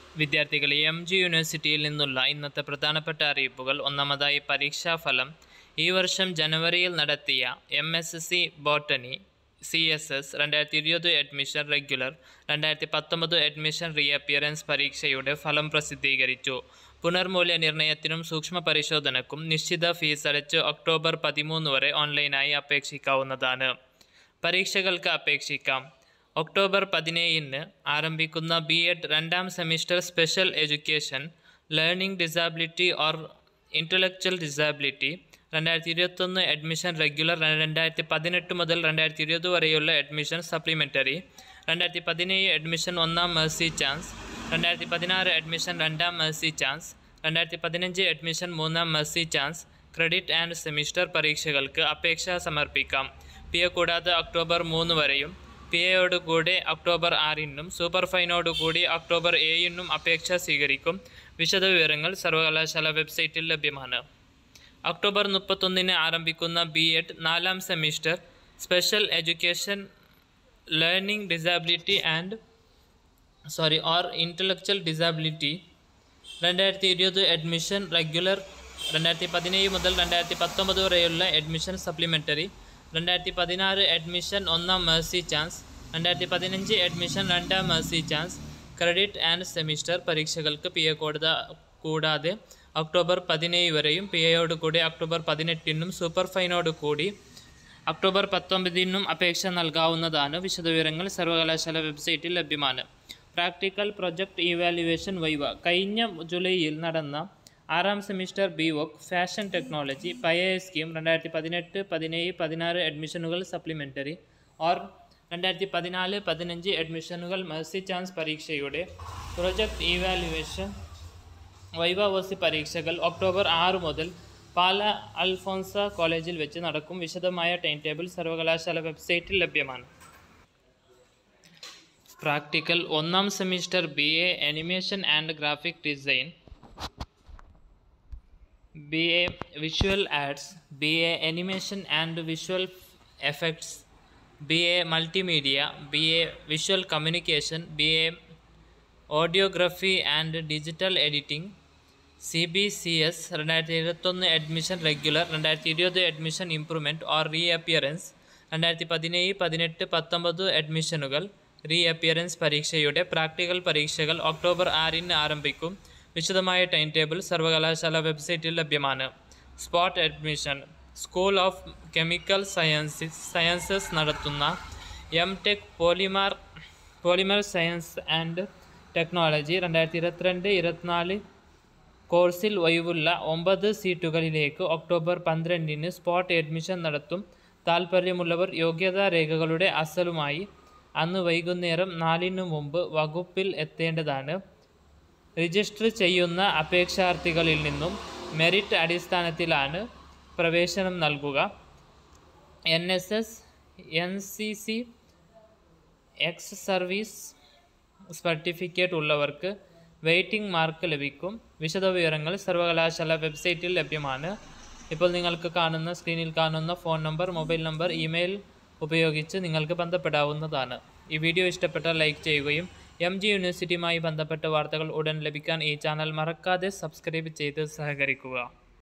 വിദ്യാർത്ഥികളെ M G യൂണിവേഴ്സിറ്റിയിൽ നിന്നുള്ള ഇന്നത്തെ പ്രധാനപ്പെട്ട അറിയിപ്പുകൾ ഒന്നാമതായി പരീക്ഷാഫലം ഈ വർഷം ജനുവരിയിൽ നടത്തിയ M S S C botany C S S രണ്ടായിരത്തി ഇരുപത് അഡ്മിഷൻ റെഗുലർ രണ്ടായിരത്തി പത്തൊമ്പത് അഡ്മിഷൻ റീഅപ്പിയറൻസ് പരീക്ഷയുടെ ഫലം പ്രസിദ്ധീകരിച്ചു പുനർമൂല്യനിർണ്ണയത്തിനും സൂക്ഷ്മ പരിശോധനക്കും നിശ്ചിത ഫീസ് അടച്ച് ഒക്ടോബർ പതിമൂന്ന് വരെ ഓൺലൈനായി അപേക്ഷിക്കാവുന്നതാണ് പരീക്ഷകൾക്ക് അപേക്ഷിക്കാം ഒക്ടോബർ പതിനേഴിന് ആരംഭിക്കുന്ന ബി എഡ് രണ്ടാം semester special education learning disability or intellectual disability രണ്ടായിരത്തി ഇരുപത്തൊന്ന് അഡ്മിഷൻ റെഗുലർ രണ്ടായിരത്തി പതിനെട്ട് മുതൽ രണ്ടായിരത്തി ഇരുപത് വരെയുള്ള അഡ്മിഷൻ സപ്ലിമെൻ്ററി രണ്ടായിരത്തി പതിനേഴ് അഡ്മിഷൻ ഒന്നാം മേഴ്സി ചാൻസ് രണ്ടായിരത്തി പതിനാറ് അഡ്മിഷൻ രണ്ടാം മേഴ്സി ചാൻസ് രണ്ടായിരത്തി പതിനഞ്ച് അഡ്മിഷൻ മൂന്നാം mercy chance credit and semester പരീക്ഷകൾക്ക് അപേക്ഷ സമർപ്പിക്കാം പി എ കൂടാതെ ഒക്ടോബർ മൂന്ന് വരെയും പി എയോട് കൂടി ഒക്ടോബർ ആറിനും സൂപ്പർ ഫൈനോട് കൂടി ഒക്ടോബർ ഏഴിനും അപേക്ഷ സ്വീകരിക്കും വിശദവിവരങ്ങൾ സർവകലാശാല വെബ്സൈറ്റിൽ ലഭ്യമാണ് ഒക്ടോബർ മുപ്പത്തൊന്നിന് ആരംഭിക്കുന്ന ബി എഡ് നാലാം semester special education learning disability and sorry or intellectual disability രണ്ടായിരത്തി ഇരുപത് അഡ്മിഷൻ റെഗുലർ രണ്ടായിരത്തി പതിനേഴ് മുതൽ രണ്ടായിരത്തി പത്തൊമ്പത് വരെയുള്ള അഡ്മിഷൻ സപ്ലിമെൻ്ററി രണ്ടായിരത്തി പതിനാറ് അഡ്മിഷൻ ഒന്നാം മേഴ്സി ചാൻസ് രണ്ടായിരത്തി പതിനഞ്ച് അഡ്മിഷൻ രണ്ടാം mercy chance credit and semester പരീക്ഷകൾക്ക് പി എ കൂടാ കൂടാതെ ഒക്ടോബർ പതിനേഴ് വരെയും പി എയോട് കൂടി ഒക്ടോബർ പതിനെട്ടിനും സൂപ്പർ ഫൈനോട് കൂടി ഒക്ടോബർ പത്തൊമ്പതിനും അപേക്ഷ നൽകാവുന്നതാണ് വിശദവിവരങ്ങൾ സർവകലാശാല വെബ്സൈറ്റിൽ ലഭ്യമാണ് പ്രാക്ടിക്കൽ പ്രൊജക്ട് ഇവാലുവേഷൻ വൈവ കഴിഞ്ഞ ജൂലൈയിൽ നടന്ന ആറാം semester B Voc fashion technology പഴയ സ്കീം രണ്ടായിരത്തി പതിനെട്ട് പതിനേഴ് പതിനാറ് അഡ്മിഷനുകൾ സപ്ലിമെൻ്ററി ഓർ രണ്ടായിരത്തി പതിനാല് പതിനഞ്ച് അഡ്മിഷനുകൾ മെഴ്സി ചാൻസ് പരീക്ഷയുടെ പ്രൊജക്ട് ഇവാലുവേഷൻ വൈവാവോസി പരീക്ഷകൾ ഒക്ടോബർ ആറ് മുതൽ പാല അൽഫോൻസ കോളേജിൽ വെച്ച് നടക്കും വിശദമായ ടൈം ടേബിൾ സർവകലാശാല വെബ്സൈറ്റിൽ ലഭ്യമാണ് പ്രാക്ടിക്കൽ ഒന്നാം semester B A animation and graphic design B A visual ads B A animation and visual effects B A multimedia B A visual communication B A audiography and digital editing C B C S രണ്ടായിരത്തി ഇരുപത്തൊന്ന് admission regular രണ്ടായിരത്തി ഇരുപത് admission improvement or reappearance രണ്ടായിരത്തി പതിനേഴ് പതിനെട്ട് പത്തൊമ്പത് അഡ്മിഷനുകൾ reappearance പരീക്ഷയുടെ പ്രാക്ടിക്കൽ പരീക്ഷകൾ ഒക്ടോബർ ആറിന് ആരംഭിക്കും വിശദമായ ടൈം ടേബിൾ സർവകലാശാല വെബ്സൈറ്റിൽ ലഭ്യമാണ് spot admission school of chemical sciences sciences നടത്തുന്ന M Tech polymer polymer science and technology രണ്ടായിരത്തി ഇരുപത്തിരണ്ട് ഇരുപത്തിനാല് കോഴ്സിൽ ഒഴിവുള്ള ഒമ്പത് സീറ്റുകളിലേക്ക് ഒക്ടോബർ പന്ത്രണ്ടിന് സ്പോട്ട് അഡ്മിഷൻ നടത്തും താൽപ്പര്യമുള്ളവർ യോഗ്യതാ രേഖകളുടെ അസലുമായി അന്ന് വൈകുന്നേരം നാലിനു മുമ്പ് വകുപ്പിൽ എത്തേണ്ടതാണ് രജിസ്റ്റർ ചെയ്യുന്ന അപേക്ഷാർത്ഥികളിൽ നിന്നും മെറിറ്റ് അടിസ്ഥാനത്തിലാണ് പ്രവേശനം നൽകുക N S S N C C ex service certificate ഉള്ളവർക്ക് വെയിറ്റിംഗ് മാർക്ക് ലഭിക്കും വിശദവിവരങ്ങൾ സർവകലാശാല വെബ്സൈറ്റിൽ ലഭ്യമാണ് ഇപ്പോൾ നിങ്ങൾക്ക് കാണുന്ന സ്ക്രീനിൽ കാണുന്ന phone number mobile number email ഉപയോഗിച്ച് നിങ്ങൾക്ക് ബന്ധപ്പെടാവുന്നതാണ് ഈ വീഡിയോ ഇഷ്ടപ്പെട്ടാൽ ലൈക്ക് ചെയ്യുകയും എം ജി യൂണിവേഴ്സിറ്റിയുമായി ബന്ധപ്പെട്ട വാർത്തകൾ ഉടൻ ലഭിക്കാൻ ഈ ചാനൽ മറക്കാതെ സബ്സ്ക്രൈബ് ചെയ്ത് സഹകരിക്കുക